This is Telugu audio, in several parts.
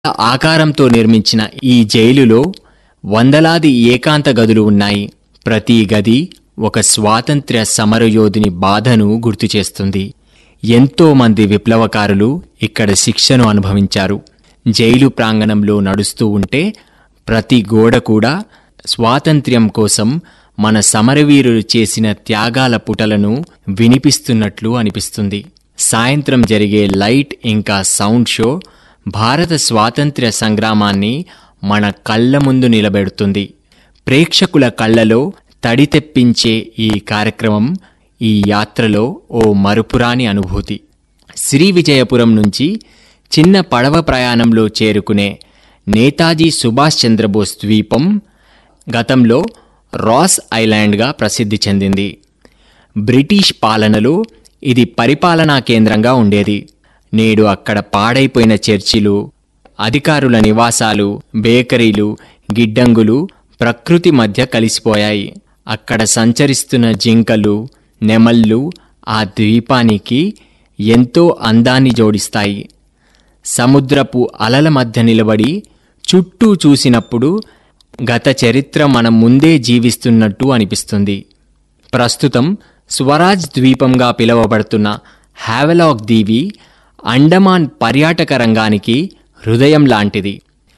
ఆకారంతో నిర్మించిన ఈ జైలులో వందలాది ఏకాంత గదులు ఉన్నాయి ప్రతి గది ఒక స్వాతంత్ర్య సమరయోధుని బాధను గుర్తుచేస్తుంది ఎంతో మంది విప్లవకారులు ఇక్కడ శిక్షను అనుభవించారు జైలు ప్రాంగణంలో నడుస్తూ ఉంటే ప్రతి గోడ కూడా స్వాతంత్ర్యం కోసం మన సమరవీరులు చేసిన త్యాగాల పుటలను వినిపిస్తున్నట్లు అనిపిస్తుంది సాయంత్రం జరిగే లైట్ ఇంకా సౌండ్ షో భారత స్వాతంత్ర్య సంగ్రామాన్ని మన కళ్ళ ముందు నిలబెడుతుంది ప్రేక్షకుల కళ్ళలో తడి తెప్పించే ఈ కార్యక్రమం ఈ యాత్రలో ఓ మరుపురాని అనుభూతి శ్రీ విజయపురం నుంచి చిన్న పడవ ప్రయాణంలో చేరుకునే నేతాజీ సుభాష్ చంద్రబోస్ ద్వీపం గతంలో రాస్ ఐలాండ్గా ప్రసిద్ధి చెందింది బ్రిటిష్ పాలనలో ఇది పరిపాలనా కేంద్రంగా ఉండేది నేడు అక్కడ పాడైపోయిన చర్చిలు అధికారుల నివాసాలు బేకరీలు గిడ్డంగులు ప్రకృతి మధ్య కలిసిపోయాయి అక్కడ సంచరిస్తున్న జింకలు నెమళ్ళు ఆ ద్వీపానికి ఎంతో అందాన్ని జోడిస్తాయి సముద్రపు అలల మధ్య నిలబడి చుట్టూ చూసినప్పుడు గత చరిత్ర మన ముందే జీవిస్తున్నట్టు అనిపిస్తుంది ప్రస్తుతం స్వరాజ్ ద్వీపంగా పిలువబడుతున్న హ్యావెలాక్ దీవి అండమాన్ పర్యాటక రంగానికి హృదయం లాంటిది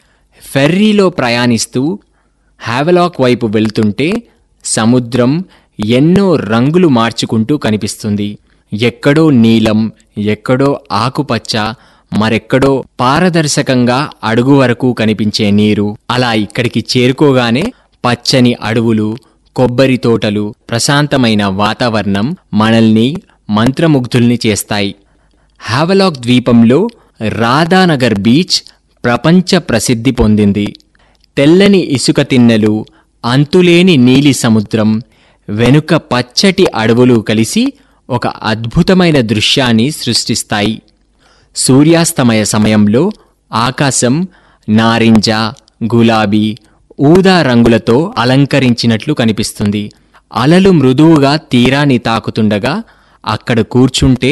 ఫెర్రీలో ప్రయాణిస్తూ హ్యావెలాక్ వైపు వెళ్తుంటే సముద్రం ఎన్నో రంగులు మార్చుకుంటూ కనిపిస్తుంది ఎక్కడో నీలం ఎక్కడో ఆకుపచ్చ మరెక్కడో పారదర్శకంగా అడుగు వరకు కనిపించే నీరు అలా ఇక్కడికి చేరుకోగానే పచ్చని అడవులు కొబ్బరి తోటలు ప్రశాంతమైన వాతావరణం మనల్ని మంత్రముగ్ధుల్ని చేస్తాయి హావలాక్ ద్వీపంలో రాధానగర్ బీచ్ ప్రపంచ ప్రసిద్ధి పొందింది తెల్లని ఇసుక తిన్నెలు అంతులేని నీలి సముద్రం వెనుక పచ్చటి అడవులు కలిసి ఒక అద్భుతమైన దృశ్యాన్ని సృష్టిస్తాయి సూర్యాస్తమయ సమయంలో ఆకాశం నారింజ గులాబీ ఊదా రంగులతో అలంకరించినట్లు కనిపిస్తుంది అలలు మృదువుగా తీరాన్ని తాకుతుండగా అక్కడ కూర్చుంటే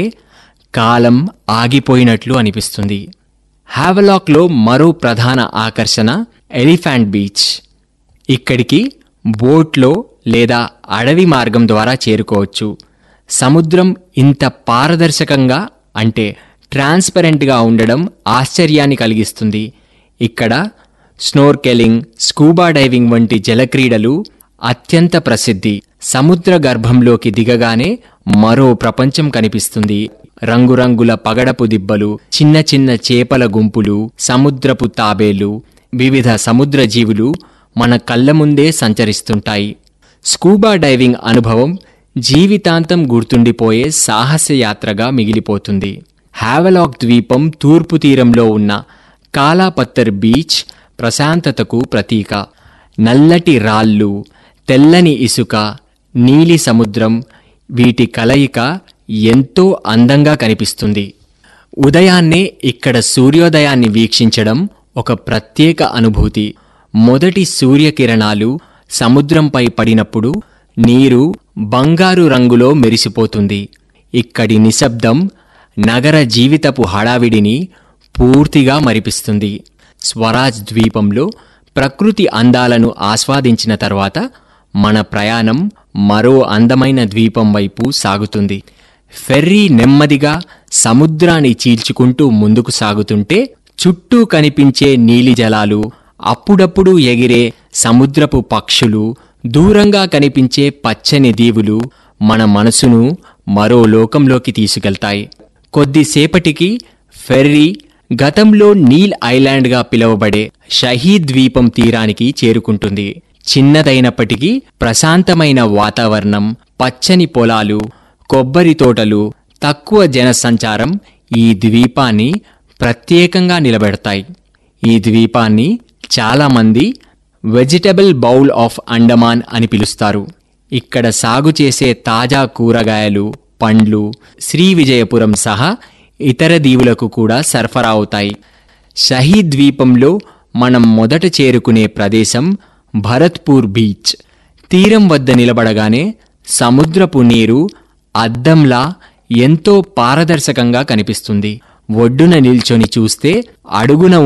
కాలం ఆగిపోయినట్లు అనిపిస్తుంది హ్యావలాక్లో మరో ప్రధాన ఆకర్షణ ఎలిఫెంట్ బీచ్ ఇక్కడికి బోట్లో లేదా అడవి మార్గం ద్వారా చేరుకోవచ్చు సముద్రం ఇంత పారదర్శకంగా అంటే ట్రాన్స్పరెంట్గా ఉండడం ఆశ్చర్యాన్ని కలిగిస్తుంది ఇక్కడ స్నోర్కెలింగ్ స్కూబా డైవింగ్ వంటి జలక్రీడలు అత్యంత ప్రసిద్ధి సముద్ర గర్భంలోకి దిగగానే మరో ప్రపంచం కనిపిస్తుంది రంగురంగుల పగడపు దిబ్బలు చిన్న చిన్న చేపల గుంపులు సముద్రపు తాబేలు వివిధ సముద్ర జీవులు మన కళ్ళ ముందే సంచరిస్తుంటాయి స్కూబా డైవింగ్ అనుభవం జీవితాంతం గుర్తుండిపోయే సాహసయాత్రగా మిగిలిపోతుంది హ్యావలాక్ ద్వీపం తూర్పు తీరంలో ఉన్న కాలాపత్తర్ బీచ్ ప్రశాంతతకు ప్రతీక నల్లటి రాళ్ళు తెల్లని ఇసుక నీలి సముద్రం వీటి కలయిక ఎంతో అందంగా కనిపిస్తుంది ఉదయాన్నే ఇక్కడ సూర్యోదయాన్ని వీక్షించడం ఒక ప్రత్యేక అనుభూతి మొదటి సూర్యకిరణాలు సముద్రంపై పడినప్పుడు నీరు బంగారు రంగులో మెరిసిపోతుంది ఇక్కడి నిశ్శబ్దం నగర జీవితపు హడావిడిని పూర్తిగా మరిపిస్తుంది స్వరాజ్ ద్వీపంలో ప్రకృతి అందాలను ఆస్వాదించిన తర్వాత మన ప్రయాణం మరో అందమైన ద్వీపం వైపు సాగుతుంది ఫెర్రీ నెమ్మదిగా సముద్రాన్ని చీల్చుకుంటూ ముందుకు సాగుతుంటే చుట్టూ కనిపించే నీలి జలాలు అప్పుడప్పుడు ఎగిరే సముద్రపు పక్షులు దూరంగా కనిపించే పచ్చని దీవులు మన మనసును మరో లోకంలోకి తీసుకెళ్తాయి కొద్దిసేపటికి ఫెర్రీ గతంలో నీల్ ఐలాండ్గా పిలువబడే షహీద్ ద్వీపం తీరానికి చేరుకుంటుంది చిన్నదైనప్పటికీ ప్రశాంతమైన వాతావరణం పచ్చని పొలాలు కొబ్బరి తోటలు తక్కువ జనసంచారం ఈ ద్వీపాన్ని ప్రత్యేకంగా నిలబెడతాయి ఈ ద్వీపాన్ని చాలామంది వెజిటబుల్ బౌల్ ఆఫ్ అండమాన్ అని పిలుస్తారు ఇక్కడ సాగు చేసే తాజా కూరగాయలు పండ్లు శ్రీ విజయపురం సహా ఇతర దీవులకు కూడా సరఫరా అవుతాయి షహీద్ ద్వీపంలో మనం మొదట చేరుకునే ప్రదేశం భరత్పూర్ బీచ్ తీరం వద్ద నిలబడగానే సముద్రపు నీరు అద్దంలా ఎంతో పారదర్శకంగా కనిపిస్తుంది ఒడ్డున నిల్చొని చూస్తే అడుగున